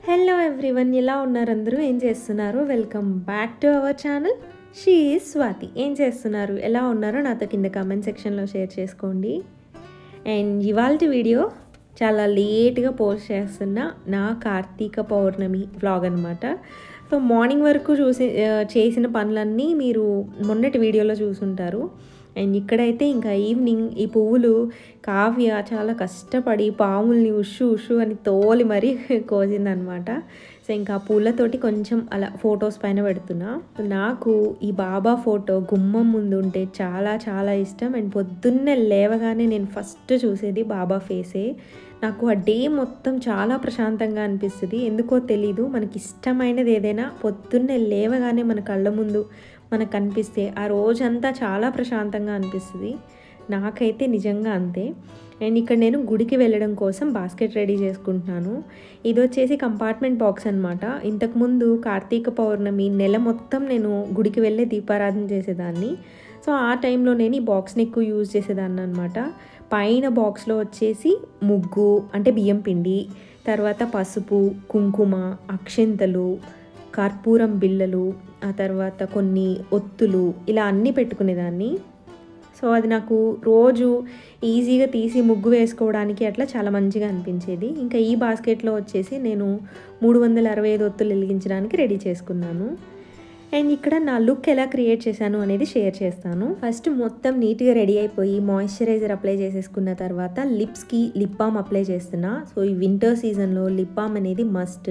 hello everyone ఎలా ఉన్నారు అందరూ ఏం చేస్తున్నారు welcome back to our channel she Swathi ఏం చేస్తున్నారు ఎలా ఉన్నారో నాతో కింద కామెంట్ సెక్షన్లో షేర్ చేసుకోండి అండ్ ఇవాళ వీడియో చాలా లేట్గా పోస్ట్ చేస్తున్న నా కార్తీక పౌర్ణమి వ్లాగ్ అనమాట సో మార్నింగ్ వరకు చూసి ఆ, చేసిన పనులన్నీ మీరు మొన్నటి వీడియోలో చూసుంటారు అండ్ ఇక్కడైతే ఇంకా ఈవినింగ్ ఈ పువ్వులు కావ్య చాలా కష్టపడి పాముల్ని ఉషు ఉషు అని తోలి మరీ కోసిందనమాట సో ఇంకా ఆ పూలతోటి కొంచెం అలా ఫొటోస్ పైన పెడుతున్నా నాకు ఈ బాబా ఫోటో గుమ్మం ముందు ఉంటే చాలా చాలా ఇష్టం అండ్ పొద్దున్నే లేవగానే నేను ఫస్ట్ చూసేది బాబా ఫేసే నాకు ఆ డే మొత్తం చాలా ప్రశాంతంగా అనిపిస్తుంది ఎందుకో తెలీదు మనకి ఇష్టమైనది ఏదైనా పొద్దున్నే లేవగానే మన కళ్ళ ముందు మనకు కనిపిస్తే ఆ రోజంతా చాలా ప్రశాంతంగా అనిపిస్తుంది నాకైతే నిజంగా అంతే అండ్ ఇక్కడ నేను గుడికి వెళ్ళడం కోసం బాస్కెట్ రెడీ చేసుకుంటున్నాను ఇది వచ్చేసి కంపార్ట్మెంట్ బాక్స్ అనమాట ఇంతకుముందు కార్తీక పౌర్ణమి నెల మొత్తం నేను గుడికి వెళ్ళే దీపారాధన చేసేదాన్ని సో ఆ టైంలో నేను ఈ బాక్స్ని ఎక్కువ యూజ్ చేసేదాన్ని అనమాట పైన బాక్స్లో వచ్చేసి ముగ్గు అంటే బియ్యం పిండి తర్వాత పసుపు కుంకుమ అక్షింతలు కర్పూరం బిళ్ళలు ఆ తర్వాత కొన్ని ఒత్తులు ఇలా అన్నీ పెట్టుకునేదాన్ని సో అది నాకు రోజు ఈజీగా తీసి ముగ్గు వేసుకోవడానికి అట్లా చాలా మంచిగా అనిపించేది ఇంకా ఈ బాస్కెట్లో వచ్చేసి నేను మూడు వందల అరవై ఐదు ఒత్తులు వెలిగించడానికి రెడీ చేసుకున్నాను అండ్ ఇక్కడ నా లుక్ ఎలా క్రియేట్ చేశాను అనేది షేర్ చేస్తాను ఫస్ట్ మొత్తం నీట్గా రెడీ అయిపోయి మాయిశ్చరైజర్ అప్లై చేసేసుకున్న తర్వాత లిప్స్కి లిప్ బామ్ అప్లై చేస్తున్నా సో ఈ వింటర్ సీజన్లో లిప్ బామ్ అనేది మస్ట్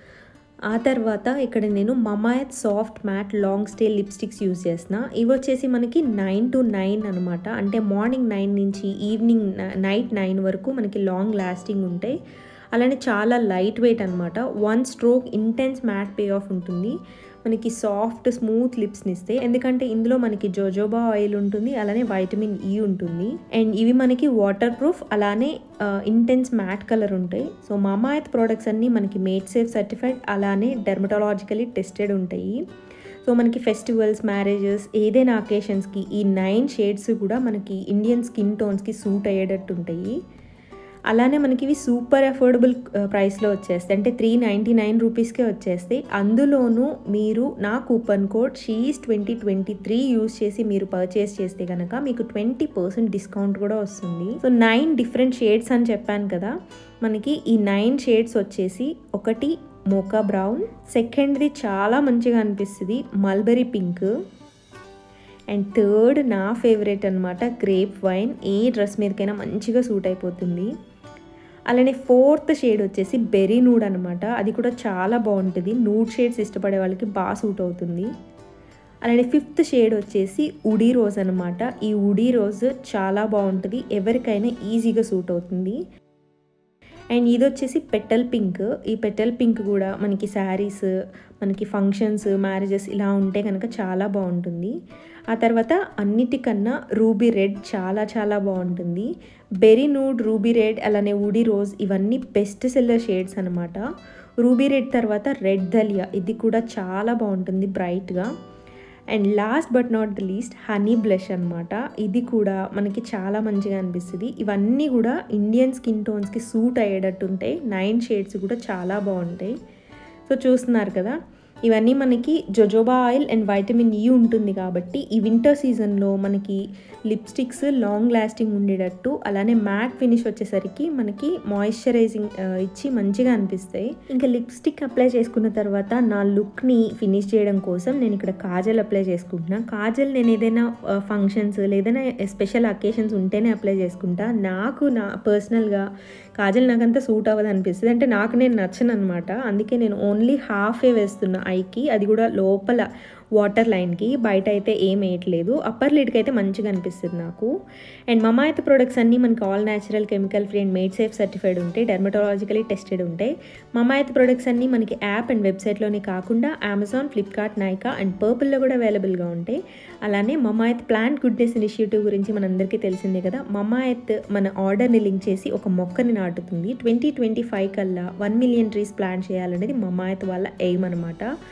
ఆ తర్వాత ఇక్కడ నేను Mamaearth soft matte long stay lipsticks use చేసిన ఇవి వచ్చేసి మనకి నైన్ టు నైన్ అనమాట అంటే మార్నింగ్ నైన్ నుంచి ఈవినింగ్ నైట్ నైన్ వరకు మనకి లాంగ్ లాస్టింగ్ ఉంటాయి అలానే చాలా లైట్ వెయిట్ అనమాట one stroke intense matte pay off ఉంటుంది మనకి సాఫ్ట్ స్మూత్ లిప్స్ని ఇస్తాయి ఎందుకంటే ఇందులో మనకి జోజోబా ఆయిల్ ఉంటుంది అలానే వైటమిన్ ఈ ఉంటుంది అండ్ ఇవి మనకి వాటర్ ప్రూఫ్ అలానే ఇంటెన్స్ మ్యాట్ కలర్ ఉంటాయి సో మామాయత్ ప్రోడక్ట్స్ అన్నీ మనకి మేడ్ సేఫ్ సర్టిఫైడ్ అలానే డెర్మటాలజికలీ టెస్టెడ్ ఉంటాయి సో మనకి ఫెస్టివల్స్ మ్యారేజెస్ ఏదైనా అకేషన్స్కి ఈ నైన్ షేడ్స్ కూడా మనకి ఇండియన్ స్కిన్ టోన్స్కి సూట్ అయ్యేటట్టు ఉంటాయి అలానే మనకి ఇవి సూపర్ అఫోర్డబుల్ ప్రైస్లో వచ్చేస్తాయి అంటే త్రీ నైంటీ నైన్ రూపీస్కే వచ్చేస్తాయి అందులోనూ మీరు నా coupon code she's twenty twenty three use చేసి మీరు పర్చేస్ చేస్తే కనుక మీకు ట్వంటీ పర్సెంట్ డిస్కౌంట్ కూడా వస్తుంది సో నైన్ డిఫరెంట్ షేడ్స్ అని చెప్పాను కదా మనకి ఈ నైన్ షేడ్స్ వచ్చేసి ఒకటి మోకా బ్రౌన్ సెకండ్ది చాలా మంచిగా అనిపిస్తుంది మల్బెరీ పింక్ అండ్ థర్డ్ నా ఫేవరెట్ అనమాట గ్రేప్ వైన్ ఏ డ్రెస్ మీదకైనా మంచిగా సూట్ అయిపోతుంది అలానే ఫోర్త్ షేడ్ వచ్చేసి బెరీ నూడ్ అనమాట అది కూడా చాలా బాగుంటుంది నూడ్ షేడ్స్ ఇష్టపడే వాళ్ళకి బాగా సూట్ అవుతుంది అలానే ఫిఫ్త్ షేడ్ వచ్చేసి ఉడీ రోజ్ అనమాట ఈ ఉడీ రోజ్ చాలా బాగుంటుంది ఎవరికైనా ఈజీగా సూట్ అవుతుంది అండ్ ఇది వచ్చేసి పెటల్ పింక్ ఈ పెటల్ పింక్ కూడా మనకి శారీస్ మనకి ఫంక్షన్స్ మ్యారేజెస్ ఇలా ఉంటే కనుక చాలా బాగుంటుంది ఆ తర్వాత అన్నిటికన్నా రూబీ రెడ్ చాలా చాలా బాగుంటుంది బెరీ నూడ్ రూబీ రెడ్ అలానే వుడీ రోజ్ ఇవన్నీ బెస్ట్ సెల్లర్ షేడ్స్ అనమాట రూబీ రెడ్ తర్వాత రెడ్ దలియా ఇది కూడా చాలా బాగుంటుంది బ్రైట్గా and last but not the least honey blush అనమాట ఇది కూడా మనకి చాలా మంచిగా అనిపిస్తుంది ఇవన్నీ కూడా ఇండియన్ స్కిన్ టోన్స్కి సూట్ అయ్యేటట్టు ఉంటాయి నైన్ షేడ్స్ కూడా చాలా బాగుంటాయి సో చూస్తున్నారు కదా ఇవన్నీ మనకి jojoba oil and vitamin E ఉంటుంది కాబట్టి ఈ వింటర్ సీజన్లో మనకి లిప్స్టిక్స్ లాంగ్ లాస్టింగ్ ఉండేటట్టు అలానే మ్యాట్ ఫినిష్ వచ్చేసరికి మనకి మాయిశ్చరైజింగ్ ఇచ్చి మంచిగా అనిపిస్తాయి ఇంకా లిప్స్టిక్ అప్లై చేసుకున్న తర్వాత నా లుక్ని ఫినిష్ చేయడం కోసం నేను ఇక్కడ కాజల్ అప్లై చేసుకుంటున్నా కాజల్ నేను ఏదైనా ఫంక్షన్స్ లేదైనా స్పెషల్ అకేషన్స్ ఉంటేనే అప్లై చేసుకుంటా నాకు నా పర్సనల్గా కాజల్ నాకంతా సూట్ అవ్వదు అనిపిస్తుంది అంటే నాకు నేను నచ్చను అనమాట అందుకే నేను ఓన్లీ హాఫే వేస్తున్నా ఐకి అది కూడా లోపల వాటర్ లైన్కి బయట అయితే ఏం వేయట్లేదు అప్పర్ లిడ్కి అయితే మంచిగా అనిపిస్తుంది నాకు అండ్ మమాయత్ ప్రొడక్ట్స్ అన్నీ మనకి all natural chemical free and made safe certified ఉంటాయి డెర్మటాలజికలీ టెస్టెడ్ ఉంటాయి మమాయత్ ప్రొడక్ట్స్ అన్నీ మనకి యాప్ అండ్ వెబ్సైట్లోనే కాకుండా అమెజాన్ ఫ్లిప్కార్ట్ నైకా అండ్ పర్పుల్లో కూడా అవైలబుల్గా ఉంటాయి అలానే మమాయత్ ప్లాంట్ గుడ్నెస్ ఇనిషియేటివ్ గురించి మనందరికీ తెలిసిందే కదా మమాయత్ మన ఆర్డర్ని లింక్ చేసి ఒక మొక్కని నాటుతుంది ట్వంటీ ట్వంటీ ఫైవ్ కల్లా వన్ మిలియన్ ట్రీస్ ప్లాంట్ చేయాలనేది మమాయత్ వాళ్ళ ఎయిమ్ అనమాట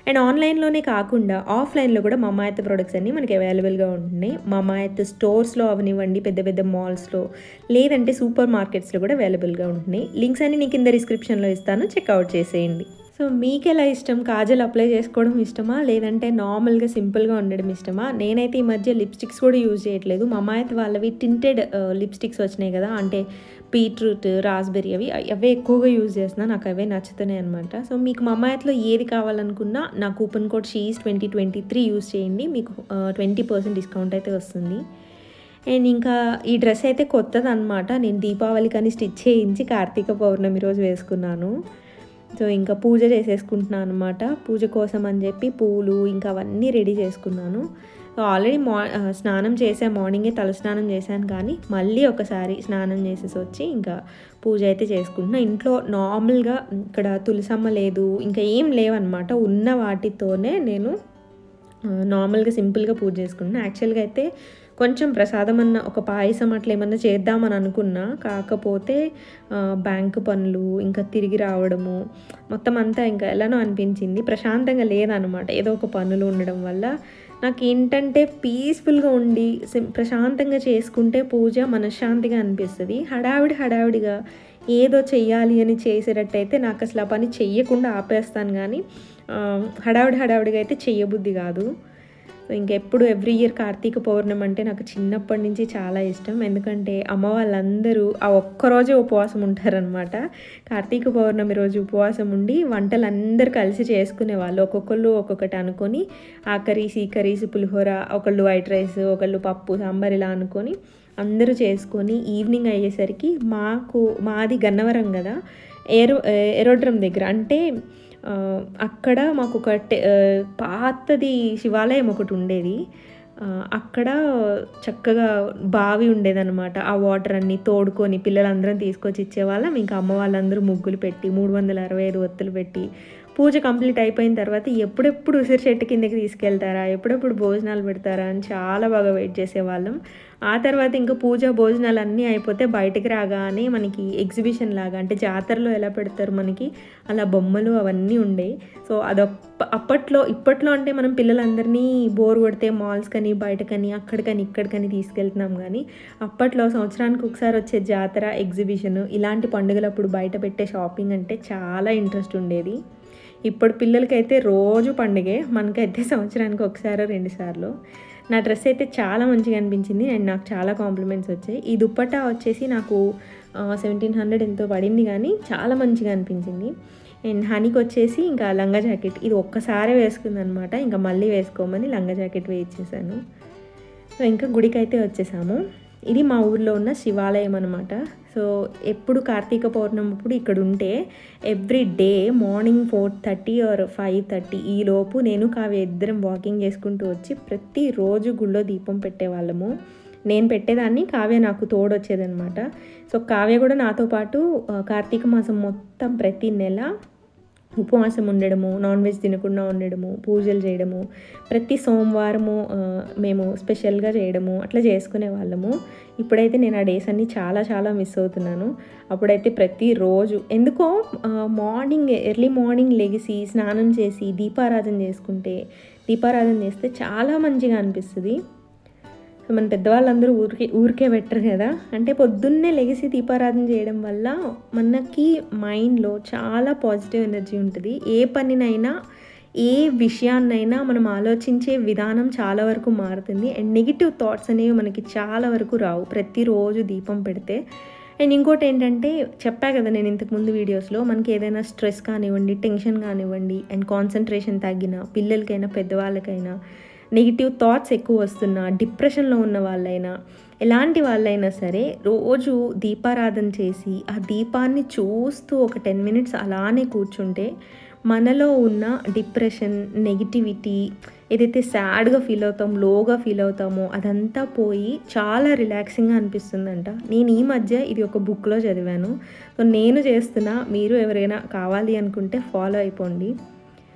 అండ్ ఆన్లైన్లోనే కాకుండా ఆఫ్లైన్లో కూడా మమాయత్ ప్రొడక్ట్స్ అన్నీ మనకి అవైలబుల్గా ఉంటున్నాయి మమాయత్ స్టోర్స్లో అవనివ్వండి పెద్ద పెద్ద మాల్స్లో లేదంటే సూపర్ మార్కెట్స్లో కూడా అవైలబుల్గా ఉంటున్నాయి లింక్స్ అన్ని నేను కింద డిస్క్రిప్షన్లో ఇస్తాను చెక్అవుట్ చేసేయండి సో మీకు ఎలా ఇష్టం కాజల్ అప్లై చేసుకోవడం ఇష్టమా లేదంటే నార్మల్గా సింపుల్గా ఉండడం ఇష్టమా నేనైతే ఈ మధ్య లిప్స్టిక్స్ కూడా యూజ్ చేయట్లేదు మమాయత్ వాళ్ళవి టింటెడ్ లిప్స్టిక్స్ వచ్చినాయి కదా అంటే బీట్రూట్ రాస్బెర్రీ అవి అవే ఎక్కువగా యూజ్ చేస్తున్నా నాకు అవే నచ్చుతున్నాయి అనమాట సో మీకు మమాయత్లో ఏది కావాలనుకున్నా నా coupon code she's twenty twenty three use చేయండి మీకు ట్వంటీ పర్సెంట్ డిస్కౌంట్ అయితే వస్తుంది అండ్ ఇంకా ఈ డ్రెస్ అయితే కొత్తది అనమాట నేను దీపావళి కానీ స్టిచ్ చేయించి కార్తీక పౌర్ణమి రోజు వేసుకున్నాను సో ఇంకా పూజ చేసేసుకుంటున్నాను అనమాట పూజ కోసం అని చెప్పి పూలు ఇంకా అవన్నీ రెడీ చేసుకున్నాను సో ఆల్రెడీ మా స్నానం చేసా మార్నింగే తల స్నానం చేశాను కానీ మళ్ళీ ఒకసారి స్నానం చేసేసి వచ్చి ఇంకా పూజ అయితే చేసుకుంటున్నా ఇంట్లో నార్మల్గా ఇక్కడ తులసమ్మ లేదు ఇంకా ఏం లేవన్నమాట ఉన్న వాటితోనే నేను నార్మల్గా సింపుల్గా పూజ చేసుకుంటున్నా యాక్చువల్గా అయితే కొంచెం ప్రసాదం అన్న ఒక పాయసం అట్లా ఏమన్నా చేద్దామని అనుకున్నా కాకపోతే బ్యాంకు పనులు ఇంకా తిరిగి రావడము మొత్తం అంతా ఇంకా ఎలానో అనిపించింది ప్రశాంతంగా లేదనమాట ఏదో ఒక పనులు ఉండడం వల్ల నాకు ఏంటంటే పీస్ఫుల్గా ఉండి ప్రశాంతంగా చేసుకుంటే పూజ మనశ్శాంతిగా అనిపిస్తుంది హడావిడి హడావిడిగా ఏదో చెయ్యాలి అని చేసేటట్టయితే నాకు అసలు ఆ పని చెయ్యకుండా ఆపేస్తాను కానీ హడావిడి హడావిడిగా అయితే చెయ్యబుద్ధి కాదు సో ఇంకెప్పుడు ఎవ్రీ ఇయర్ కార్తీక పౌర్ణమి అంటే నాకు చిన్నప్పటి నుంచి చాలా ఇష్టం ఎందుకంటే అమ్మ వాళ్ళందరూ ఆ ఒక్కరోజే ఉపవాసం ఉంటారనమాట కార్తీక పౌర్ణమి రోజు ఉపవాసం ఉండి వంటలు అందరూ కలిసి చేసుకునే వాళ్ళు ఒక్కొక్కళ్ళు ఒక్కొక్కటి అనుకొని ఆ కర్రీస్ ఈ కర్రీస్ పులిహోర ఒకళ్ళు వైట్ రైస్ ఒకళ్ళు పప్పు సాంబార్ ఇలా అనుకొని అందరూ చేసుకొని ఈవినింగ్ అయ్యేసరికి మాకు మాది గన్నవరం కదా ఏరో ఎరోడ్రమ్ దగ్గర అంటే అక్కడ మాకు ఒక పాతది శివాలయం ఒకటి ఉండేది అక్కడ చక్కగా బావి ఉండేదన్నమాట ఆ వాటర్ అన్నీ తోడుకొని పిల్లలందరం తీసుకొచ్చి ఇచ్చేవాళ్ళం ఇంకా అమ్మ వాళ్ళందరూ ముగ్గులు పెట్టి మూడు వందల అరవై ఐదు ఒత్తులు పెట్టి పూజ కంప్లీట్ అయిపోయిన తర్వాత ఎప్పుడెప్పుడు ఉసిరి చెట్టు కిందకి తీసుకెళ్తారా ఎప్పుడెప్పుడు భోజనాలు పెడతారా అని చాలా బాగా వెయిట్ చేసేవాళ్ళం ఆ తర్వాత ఇంకా పూజ భోజనాలు అన్నీ అయిపోతే బయటకు రాగానే మనకి ఎగ్జిబిషన్ లాగా అంటే జాతరలో ఎలా పెడతారు మనకి అలా బొమ్మలు అవన్నీ ఉండేవి సో అదొప్ప అప్పట్లో ఇప్పట్లో అంటే మనం పిల్లలందరినీ బోర్ కొడితే మాల్స్ కానీ బయటకని అక్కడికని ఇక్కడికని తీసుకెళ్తున్నాం కానీ అప్పట్లో సంవత్సరానికి ఒకసారి వచ్చే జాతర ఎగ్జిబిషన్ ఇలాంటి పండుగలప్పుడు బయట పెట్టే షాపింగ్ అంటే చాలా ఇంట్రెస్ట్ ఉండేది ఇప్పుడు పిల్లలకైతే రోజు పండుగే మనకైతే సంవత్సరానికి ఒకసారి రెండు సార్లు నా డ్రెస్ అయితే చాలా మంచిగా అనిపించింది అండ్ నాకు చాలా కాంప్లిమెంట్స్ వచ్చాయి ఈ దుప్పట్టా వచ్చేసి నాకు సెవెంటీన్ హండ్రెడ్ ఎంతో పడింది కానీ చాలా మంచిగా అనిపించింది అండ్ హనీకి వచ్చేసి ఇంకా లంగా జాకెట్ ఇది ఒక్కసారి వేసుకుందనమాట ఇంకా మళ్ళీ వేసుకోమని లంగా జాకెట్ వేయించేసాను సో ఇంకా గుడికి అయితే వచ్చేసాము ఇది మా ఊర్లో ఉన్న శివాలయం అనమాట సో ఎప్పుడు కార్తీక పౌర్ణమి అప్పుడు ఇక్కడ ఉంటే every day morning four thirty or five thirty ఈ లోపు నేను కావ్య ఇద్దరం వాకింగ్ చేసుకుంటూ వచ్చి ప్రతిరోజు గుళ్ళో దీపం పెట్టేవాళ్ళము నేను పెట్టేదాన్ని కావ్య నాకు తోడొచ్చేదనమాట సో కావ్య కూడా నాతో పాటు కార్తీక మాసం మొత్తం ప్రతి నెల ఉపవాసం ఉండడము నాన్ వెజ్ తినకుండా ఉండడము పూజలు చేయడము ప్రతి సోమవారము మేము స్పెషల్గా చేయడము అట్లా చేసుకునే వాళ్ళము ఇప్పుడైతే నేను ఆ డేస్ అన్నీ చాలా చాలా మిస్ అవుతున్నాను అప్పుడైతే ప్రతిరోజు ఎందుకో మార్నింగ్ ఎర్లీ మార్నింగ్ లెగిసి స్నానం చేసి దీపారాధన చేసుకుంటే దీపారాధన చేస్తే చాలా మంచిగా అనిపిస్తుంది సో మన పెద్దవాళ్ళందరూ ఊరికే ఊరికే పెట్టరు కదా అంటే పొద్దున్నే లెగిసి దీపారాధన చేయడం వల్ల మనకి మైండ్లో చాలా పాజిటివ్ ఎనర్జీ ఉంటుంది ఏ పనినైనా ఏ విషయాన్నైనా మనం ఆలోచించే విధానం చాలా వరకు మారుతుంది అండ్ నెగిటివ్ థాట్స్ అనేవి మనకి చాలా వరకు రావు ప్రతిరోజు దీపం పెడితే అండ్ ఇంకోటి ఏంటంటే చెప్పా కదా నేను ఇంతకుముందు వీడియోస్లో మనకి ఏదైనా స్ట్రెస్ కానివ్వండి టెన్షన్ కానివ్వండి అండ్ కాన్సన్ట్రేషన్ తగ్గిన పిల్లలకైనా పెద్దవాళ్ళకైనా నెగిటివ్ థాట్స్ ఎక్కువ వస్తున్నా డిప్రెషన్లో ఉన్న వాళ్ళైనా ఎలాంటి వాళ్ళైనా సరే రోజు దీపారాధన చేసి ఆ దీపాన్ని చూస్తూ ఒక టెన్ మినిట్స్ అలానే కూర్చుంటే మనలో ఉన్న డిప్రెషన్ నెగిటివిటీ ఏదైతే సాడ్గా ఫీల్ అవుతాం లోగా ఫీల్ అవుతామో అదంతా పోయి చాలా రిలాక్సింగ్గా అనిపిస్తుందంట నేను ఈ మధ్య ఇది ఒక బుక్లో చదివాను సో నేను చేస్తున్నా మీరు ఎవరైనా కావాలి అనుకుంటే ఫాలో అయిపోండి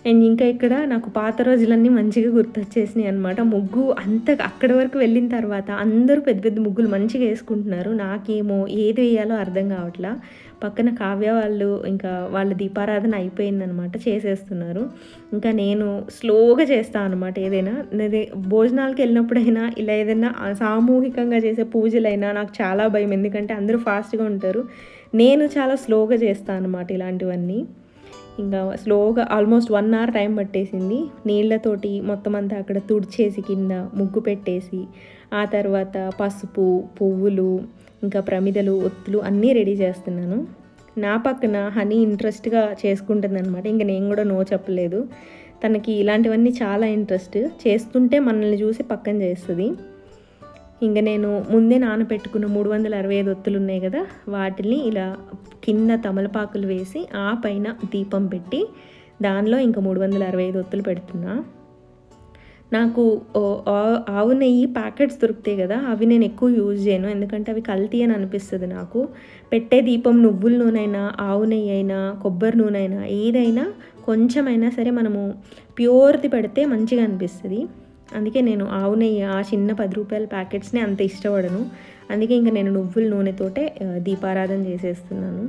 అండ్ ఇంకా ఇక్కడ నాకు పాత రోజులన్నీ మంచిగా గుర్తొచ్చేసినాయి అనమాట ముగ్గు అంత అక్కడి వరకు వెళ్ళిన తర్వాత అందరూ పెద్ద పెద్ద ముగ్గులు మంచిగా వేసుకుంటున్నారు నాకేమో ఏది వేయాలో అర్థం కావట్లా పక్కన కావ్య వాళ్ళు ఇంకా వాళ్ళ దీపారాధన అయిపోయిందనమాట చేసేస్తున్నారు ఇంకా నేను స్లోగా చేస్తాను అనమాట ఏదైనా నేనే భోజనాలకు వెళ్ళినప్పుడైనా ఇలా ఏదైనా సామూహికంగా చేసే పూజలైనా నాకు చాలా భయం ఎందుకంటే అందరూ ఫాస్ట్గా ఉంటారు నేను చాలా స్లోగా చేస్తాను అనమాట ఇలాంటివన్నీ ఇంకా స్లోగా ఆల్మోస్ట్ వన్ అవర్ టైం పట్టేసింది నీళ్ళతోటి మొత్తం అంతా అక్కడ తుడిచేసి కింద ముగ్గు పెట్టేసి ఆ తర్వాత పసుపు పువ్వులు ఇంకా ప్రమిదలు ఒత్తులు అన్నీ రెడీ చేస్తున్నాను నా పక్కన హనీ ఇంట్రెస్ట్గా చేసుకుంటుంది అనమాట ఇంకా నేను కూడా నో చెప్పలేదు తనకి ఇలాంటివన్నీ చాలా ఇంట్రెస్ట్ చేస్తుంటే మనల్ని చూసి పక్కన చేస్తుంది ఇంకా నేను ముందే నానబెట్టుకున్న మూడు వందల అరవై ఐదు ఒత్తులు ఉన్నాయి కదా వాటిని ఇలా కింద తమలపాకులు వేసి ఆ పైన దీపం పెట్టి దానిలో ఇంకా మూడు వందల అరవై ఐదు ఒత్తులు పెడుతున్నా నాకు ఆవు నెయ్యి ప్యాకెట్స్ దొరుకుతాయి కదా అవి నేను ఎక్కువ యూజ్ చేయను ఎందుకంటే అవి కల్తీ అని అనిపిస్తుంది నాకు పెట్టే దీపం నువ్వుల నూనె అయినా ఆవు నెయ్యి అయినా కొబ్బరి నూనె అయినా ఏదైనా కొంచెమైనా సరే మనము ప్యూర్ది పెడితే మంచిగా అనిపిస్తుంది అందుకే నేను ఆవు నెయ్యి ఆ చిన్న పది రూపాయల ప్యాకెట్స్ని అంత ఇష్టపడను అందుకే ఇంకా నేను నువ్వుల నూనెతోటే దీపారాధన చేసేస్తున్నాను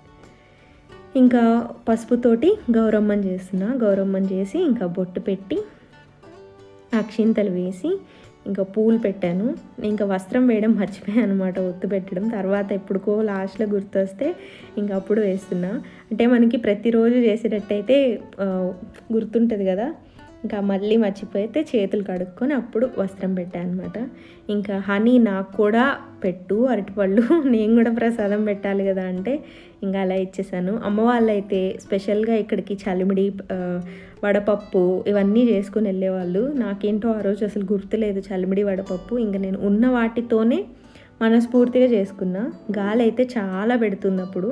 ఇంకా పసుపుతోటి గౌరమ్మని చేస్తున్నా గౌరమ్మని చేసి ఇంకా బొట్టు పెట్టి అక్షింతలు వేసి ఇంకా పూలు పెట్టాను ఇంకా వస్త్రం వేయడం మర్చిపోయాను అనమాట ఒత్తు పెట్టడం తర్వాత ఎప్పుడుకో లాస్ట్లో గుర్తొస్తే ఇంకా అప్పుడు వేస్తున్నా అంటే మనకి ప్రతిరోజు చేసేటట్టయితే గుర్తుంటుంది కదా ఇంకా మళ్ళీ మర్చిపోతే చేతులు కడుక్కొని అప్పుడు వస్త్రం పెట్టాను అనమాట ఇంకా హనీ నాకు కూడా పెట్టు అరటిపళ్ళు నేను కూడా ప్రసాదం పెట్టాలి కదా అంటే ఇంకా అలా ఇచ్చేసాను అమ్మ వాళ్ళైతే స్పెషల్గా ఇక్కడికి చలిమిడి వడపప్పు ఇవన్నీ చేసుకుని వెళ్ళేవాళ్ళు నాకేంటో ఆ రోజు అసలు గుర్తులేదు చలిమిడి వడపప్పు ఇంకా నేను ఉన్న వాటితోనే మనస్ఫూర్తిగా చేసుకున్నా గాలి అయితే చాలా పెడుతుంది అప్పుడు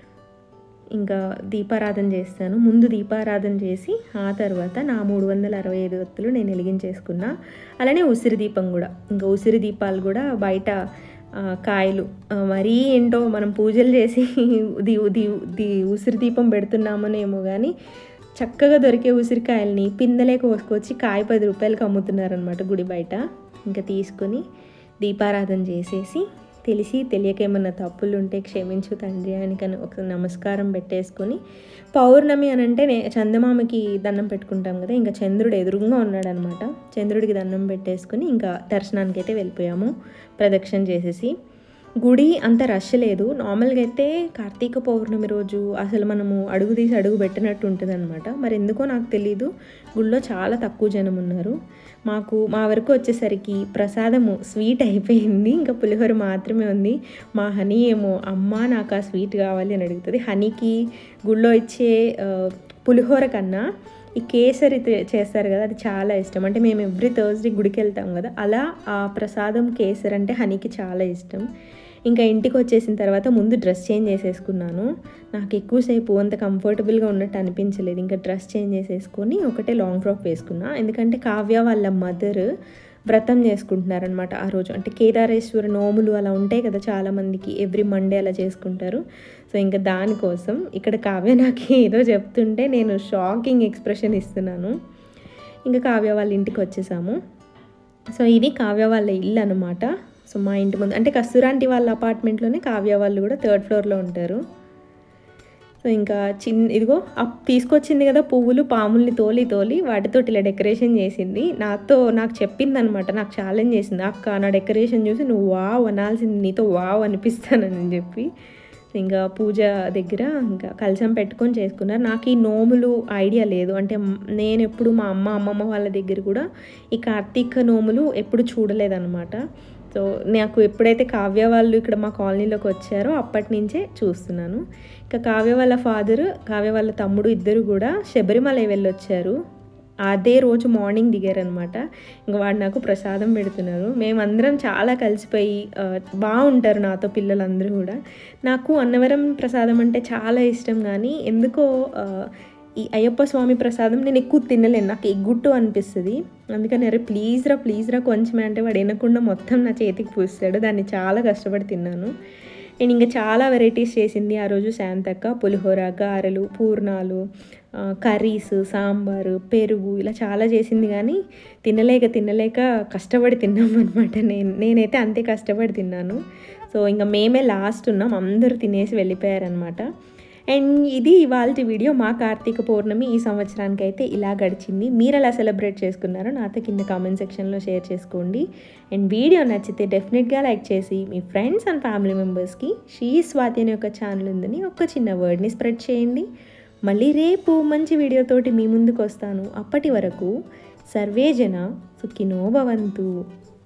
ఇంకా దీపారాధన చేస్తాను ముందు దీపారాధన చేసి ఆ తర్వాత నా మూడు వందల అరవై ఐదు ఒత్తులు నేను వెలిగించేసుకున్నా అలానే ఉసిరి దీపం కూడా ఇంకా ఉసిరి దీపాలు కూడా బయట కాయలు మరీ ఏంటో మనం పూజలు చేసి ది ది ది ఉసిరి దీపం పెడుతున్నామనేమో కానీ చక్కగా దొరికే ఉసిరికాయల్ని పిందలే కోసుకొచ్చి కాయ పది రూపాయలకి అమ్ముతున్నారనమాట గుడి బయట ఇంకా తీసుకొని దీపారాధన చేసేసి తెలిసి తెలియక ఏమన్నా తప్పులు ఉంటే క్షమించు తండ్రి అని కానీ ఒక నమస్కారం పెట్టేసుకొని పౌర్ణమి అని అంటే నే చందమామకి దండం పెట్టుకుంటాం కదా ఇంకా చంద్రుడు ఎదురుగా ఉన్నాడనమాట చంద్రుడికి దండం పెట్టేసుకొని ఇంకా దర్శనానికి అయితే వెళ్ళిపోయాము ప్రదక్షిణ చేసేసి గుడి అంత రష్ లేదు నార్మల్గా అయితే కార్తీక పౌర్ణమి రోజు అసలు మనము అడుగు తీసి అడుగు పెట్టినట్టు ఉంటుంది అనమాట మరి ఎందుకో నాకు తెలీదు గుళ్ళో చాలా తక్కువ జనం ఉన్నారు మాకు మా వరకు వచ్చేసరికి ప్రసాదము స్వీట్ అయిపోయింది ఇంకా పులిహోర మాత్రమే ఉంది మా హనీ ఏమో అమ్మ నాకు ఆ స్వీట్ కావాలి అని అడుగుతుంది హనీకి గుళ్ళో ఇచ్చే పులిహోర కన్నా ఈ కేసరి చేస్తారు కదా అది చాలా ఇష్టం అంటే మేము ఎవ్రీ థర్స్డే గుడికి వెళ్తాం కదా అలా ఆ ప్రసాదం కేసరి అంటే హనీకి చాలా ఇష్టం ఇంకా ఇంటికి వచ్చేసిన తర్వాత ముందు డ్రెస్ చేంజ్ చేసేసుకున్నాను నాకు ఎక్కువసేపు అంత కంఫర్టబుల్గా ఉన్నట్టు అనిపించలేదు ఇంకా డ్రెస్ చేంజ్ చేసేసుకొని ఒకటే లాంగ్ ఫ్రాక్ వేసుకున్నా ఎందుకంటే కావ్య వాళ్ళ మదర్ వ్రతం చేసుకుంటున్నారనమాట ఆ రోజు అంటే కేదారేశ్వర నోములు అలా ఉంటాయి కదా చాలామందికి ఎవ్రీ మండే అలా చేసుకుంటారు సో ఇంకా దానికోసం ఇక్కడ కావ్య నాకు ఏదో చెప్తుంటే నేను షాకింగ్ ఎక్స్ప్రెషన్ ఇస్తున్నాను ఇంకా కావ్య వాళ్ళ ఇంటికి వచ్చేసాము సో ఇది కావ్య వాళ్ళ ఇల్లు అనమాట సో మా ఇంటి ముందు అంటే కస్తూరాంటి వాళ్ళ అపార్ట్మెంట్లోనే కావ్య వాళ్ళు కూడా థర్డ్ ఫ్లోర్లో ఉంటారు సో ఇంకా చిన్న ఇదిగో అప్ తీసుకొచ్చింది కదా పువ్వులు పాముల్ని తోలి తోలి వాటితో ఇలా డెకరేషన్ చేసింది నాతో నాకు చెప్పింది అనమాట నాకు ఛాలెంజ్ చేసింది అక్క నా డెకరేషన్ చూసి నువ్వు వావ్ అనాల్సింది నీతో వావ్ అనిపిస్తానని చెప్పి ఇంకా పూజ దగ్గర ఇంకా కలశం పెట్టుకొని చేసుకున్నారు నాకు ఈ నోములు ఐడియా లేదు అంటే నేను ఎప్పుడు మా అమ్మ అమ్మమ్మ వాళ్ళ దగ్గర కూడా ఈ కార్తీక నోములు ఎప్పుడు చూడలేదన్నమాట సో నాకు ఎప్పుడైతే కావ్య వాళ్ళు ఇక్కడ మా కాలనీలోకి వచ్చారో అప్పటి నుంచే చూస్తున్నాను ఇంకా కావ్య వాళ్ళ ఫాదర్ కావ్య వాళ్ళ తమ్ముడు ఇద్దరు కూడా శబరిమల వెళ్ళొచ్చారు అదే రోజు మార్నింగ్ దిగారనమాట ఇంకా వాడు నాకు ప్రసాదం పెడుతున్నారు మేమందరం చాలా కలిసిపోయి బాగుంటారు నాతో పిల్లలందరూ కూడా నాకు అన్నవరం ప్రసాదం అంటే చాలా ఇష్టం కానీ ఎందుకో ఈ అయ్యప్ప స్వామి ప్రసాదం నేను ఎక్కువ తినలేను నాకు ఎగ్గుట్టు అనిపిస్తుంది అందుకని అరే ప్లీజ్ రా ప్లీజ్ రా కొంచెమే అంటే వాడు వినకుండా మొత్తం నా చేతికి పూస్తాడు దాన్ని చాలా కష్టపడి తిన్నాను అండ్ ఇంకా చాలా వెరైటీస్ చేసింది ఆ రోజు శాంతక్క పులిహోర గారెలు పూర్ణాలు ఆ, కర్రీస్ సాంబారు పెరుగు ఇలా చాలా చేసింది కానీ తినలేక తినలేక కష్టపడి తిన్నాం అనమాట నేను నేనైతే అంతే కష్టపడి తిన్నాను సో ఇంకా మేమే లాస్ట్ ఉన్నాం అందరూ తినేసి వెళ్ళిపోయారనమాట అండ్ ఇది ఇవాళ వీడియో మా కార్తీక పౌర్ణమి ఈ సంవత్సరానికి అయితే ఇలా గడిచింది మీరు ఎలా సెలబ్రేట్ చేసుకున్నారో నాతో కింద కామెంట్ సెక్షన్లో షేర్ చేసుకోండి అండ్ వీడియో నచ్చితే డెఫినెట్గా లైక్ చేసి మీ ఫ్రెండ్స్ అండ్ ఫ్యామిలీ మెంబర్స్కి షీ స్వాతి అనే ఒక ఛానల్ ఉందని ఒక చిన్న వర్డ్ని స్ప్రెడ్ చేయండి మళ్ళీ రేపు మంచి వీడియోతోటి మీ ముందుకు వస్తాను అప్పటి వరకు సర్వే జన సుఖినో భవంతు